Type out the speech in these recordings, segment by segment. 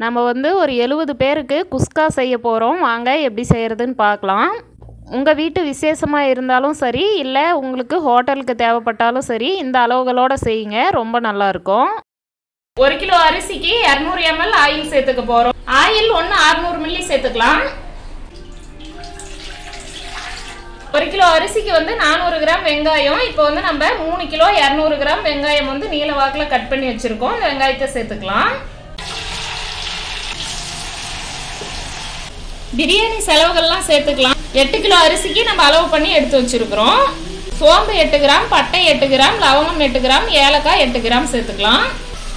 நம்ம வந்து ஒரு எழுபது பேருக்கு குஸ்கா செய்ய போகிறோம் வாங்க எப்படி செய்கிறதுன்னு பார்க்கலாம் உங்கள் வீட்டு விசேஷமாக இருந்தாலும் சரி இல்லை உங்களுக்கு ஹோட்டலுக்கு தேவைப்பட்டாலும் சரி இந்த அளவுகளோடு செய்யுங்க ரொம்ப நல்லாயிருக்கும் ஒரு கிலோ அரிசிக்கு இரநூறு எம்எல் ஆயில் சேர்த்துக்க போகிறோம் ஆயில் ஒன்று அறுநூறு மில்லி சேர்த்துக்கலாம் ஒரு கிலோ அரிசிக்கு வந்து நானூறு கிராம் வெங்காயம் இப்போ வந்து நம்ம மூணு கிலோ இரநூறு கிராம் வெங்காயம் வந்து நீல வாக்கில் கட் பண்ணி வச்சுருக்கோம் இந்த வெங்காயத்தை சேர்த்துக்கலாம் பிரியாணி செலவுகள்லாம் சேர்த்துக்கலாம் எட்டு கிலோ அரிசிக்கு நம்ம அளவு பண்ணி எடுத்து வச்சிருக்கிறோம் சோம்பு எட்டு கிராம் பட்டை எட்டு கிராம் லவங்கம் எட்டு கிராம் ஏலக்காய் எட்டு கிராம் சேர்த்துக்கலாம்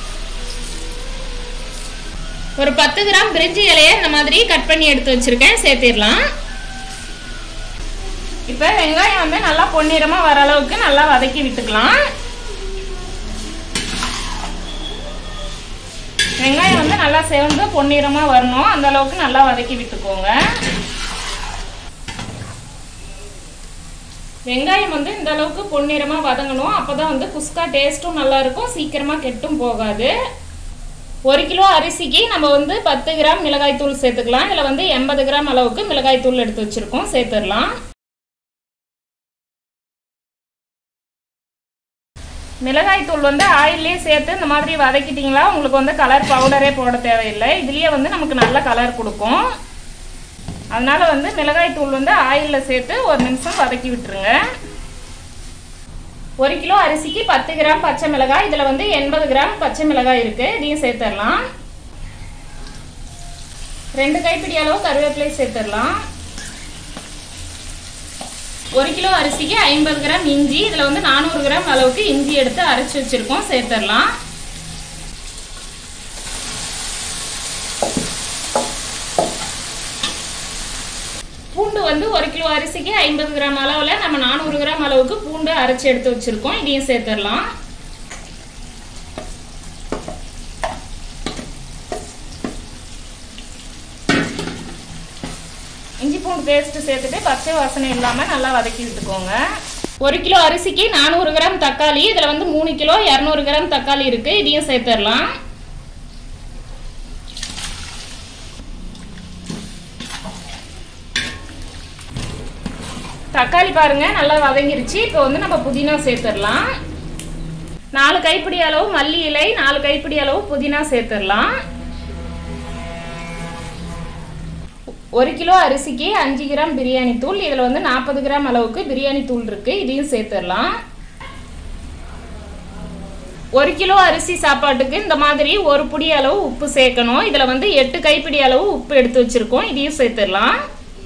ஒரு பத்து கிராம் பிரிஞ்சி இலையை இந்த மாதிரி கட் பண்ணி எடுத்து வச்சிருக்கேன் சேர்த்திடலாம் இப்போ வெங்காயம் வந்து நல்லா பொன்னிறமாக வர அளவுக்கு நல்லா வதக்கி விட்டுக்கலாம் வெங்காயம் வந்து நல்லா செவந்து பொன்னிறமாக வரணும் அந்த அளவுக்கு நல்லா வதக்கி விட்டுக்கோங்க வெங்காயம் வந்து இந்த அளவுக்கு பொன்னிறமாக வதங்கணும் அப்போ தான் வந்து குஸ்கா டேஸ்ட்டும் நல்லா இருக்கும் சீக்கிரமாக கெட்டும் போகாது ஒரு கிலோ அரிசிக்கு நம்ம வந்து பத்து கிராம் மிளகாய் தூள் சேர்த்துக்கலாம் இதில் வந்து எண்பது கிராம் அளவுக்கு மிளகாய் தூள் எடுத்து வச்சுருக்கோம் சேர்த்துடலாம் மிளகாய் தூள் வந்து ஆயிலே சேர்த்து இந்த மாதிரி வதக்கிட்டிங்களா உங்களுக்கு வந்து கலர் பவுடரே போட தேவையில்லை இதுலேயே வந்து நமக்கு நல்ல கலர் கொடுக்கும் அதனால வந்து மிளகாய் தூள் வந்து ஆயிலில் சேர்த்து ஒரு நிமிஷம் வதக்கி விட்டுருங்க ஒரு கிலோ அரிசிக்கு பத்து கிராம் பச்சை மிளகாய் இதில் வந்து எண்பது கிராம் பச்சை மிளகாய் இருக்குது இதையும் சேர்த்துடலாம் ரெண்டு கைப்பிடி அளவு கருவேப்பிலை சேர்த்துடலாம் ஒரு கிலோ அரிசிக்கு ஐம்பது கிராம் இஞ்சி இதில் வந்து நானூறு கிராம் அளவுக்கு இஞ்சி எடுத்து அரைச்சி வச்சுருக்கோம் சேர்த்துடலாம் பூண்டு வந்து ஒரு கிலோ அரிசிக்கு ஐம்பது கிராம் அளவில் நம்ம நானூறு கிராம் அளவுக்கு பூண்டு அரைச்சி எடுத்து வச்சுருக்கோம் இதையும் சேர்த்துடலாம் இஞ்சி பூண்டு பேஸ்ட்டு சேர்த்துட்டு பச்சை வாசனை இல்லாமல் நல்லா வதக்கி விட்டுக்கோங்க ஒரு கிலோ அரிசிக்கு நானூறு கிராம் தக்காளி இதில் வந்து மூணு கிலோ இரநூறு கிராம் தக்காளி இருக்குது இதையும் சேர்த்துடலாம் தக்காளி பாருங்க நல்லா வதங்கிருச்சு இப்போ வந்து நம்ம புதினா சேர்த்துடலாம் நாலு கைப்பிடி அளவு மல்லி இலை நாலு கைப்பிடி அளவு புதினா சேர்த்துடலாம் ஒரு கிலோ அரிசிக்கு அஞ்சு கிராம் பிரியாணி தூள் இதில் வந்து நாற்பது கிராம் அளவுக்கு பிரியாணி தூள் இருக்கு இதையும் சேர்த்துடலாம் ஒரு கிலோ அரிசி சாப்பாட்டுக்கு இந்த மாதிரி ஒரு புடி அளவு உப்பு சேர்க்கணும் இதில் வந்து எட்டு கைப்பிடி அளவு உப்பு எடுத்து வச்சிருக்கோம் இதையும் சேர்த்துடலாம்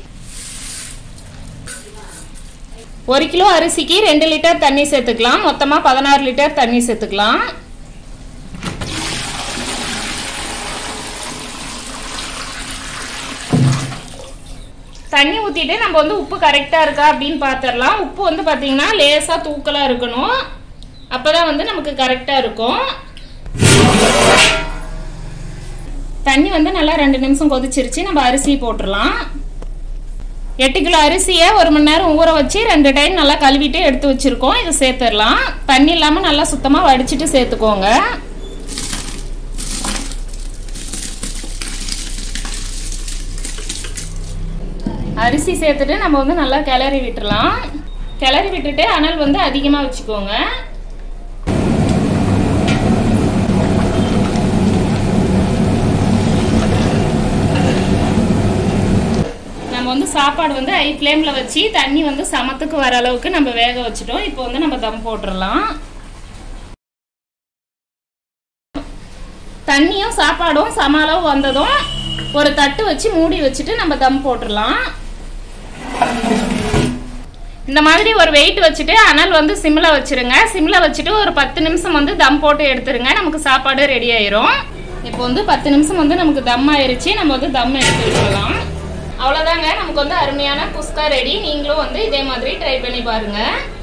ஒரு கிலோ அரிசிக்கு ரெண்டு லிட்டர் தண்ணி சேர்த்துக்கலாம் மொத்தமாக பதினாறு லிட்டர் தண்ணி சேர்த்துக்கலாம் தண்ணி ஊற்றிட்டு நம்ம வந்து உப்பு கரெக்டாக இருக்கா அப்படின்னு பார்த்துடலாம் உப்பு வந்து பார்த்திங்கன்னா லேசாக தூக்கலாக இருக்கணும் அப்போ தான் வந்து நமக்கு கரெக்டாக இருக்கும் தண்ணி வந்து நல்லா ரெண்டு நிமிஷம் கொதிச்சிருச்சு நம்ம அரிசி போட்டுடலாம் எட்டு கிலோ அரிசியை ஒரு மணி நேரம் ஊற வச்சு ரெண்டு டைம் நல்லா கழுவிட்டு எடுத்து வச்சுருக்கோம் இதை சேர்த்துடலாம் தண்ணி இல்லாமல் நல்லா சுத்தமாக வடிச்சிட்டு சேர்த்துக்கோங்க அரிசி சேர்த்துட்டு நம்ம வந்து நல்லா கிளறி விட்டுறலாம் கிளறி விட்டுட்டு அனல் வந்து அதிகமாக வச்சுக்கோங்க நம்ம வந்து சாப்பாடு வந்து ஹை ஃப்ளேமில் வச்சு தண்ணி வந்து சமத்துக்கு வர அளவுக்கு நம்ம வேக வச்சுட்டோம் இப்போ வந்து நம்ம தம் போட்டுடலாம் தண்ணியும் சாப்பாடும் சம அளவு வந்ததும் ஒரு தட்டு வச்சு மூடி வச்சுட்டு நம்ம தம் போட்டுடலாம் இந்த மாதிரி ஒரு வெயிட் வச்சுட்டு அனல் வந்து சிம்மில் வச்சுருங்க சிம்மில் வச்சுட்டு ஒரு பத்து நிமிஷம் வந்து தம் போட்டு எடுத்துருங்க நமக்கு சாப்பாடு ரெடி ஆயிரும் இப்போ வந்து பத்து நிமிஷம் வந்து நமக்கு தம் ஆயிருச்சு நம்ம வந்து தம் எடுத்து வச்சிடலாம் அவ்வளோதாங்க நமக்கு வந்து அருமையான குஸ்கா ரெடி நீங்களும் வந்து இதே மாதிரி ட்ரை பண்ணி பாருங்கள்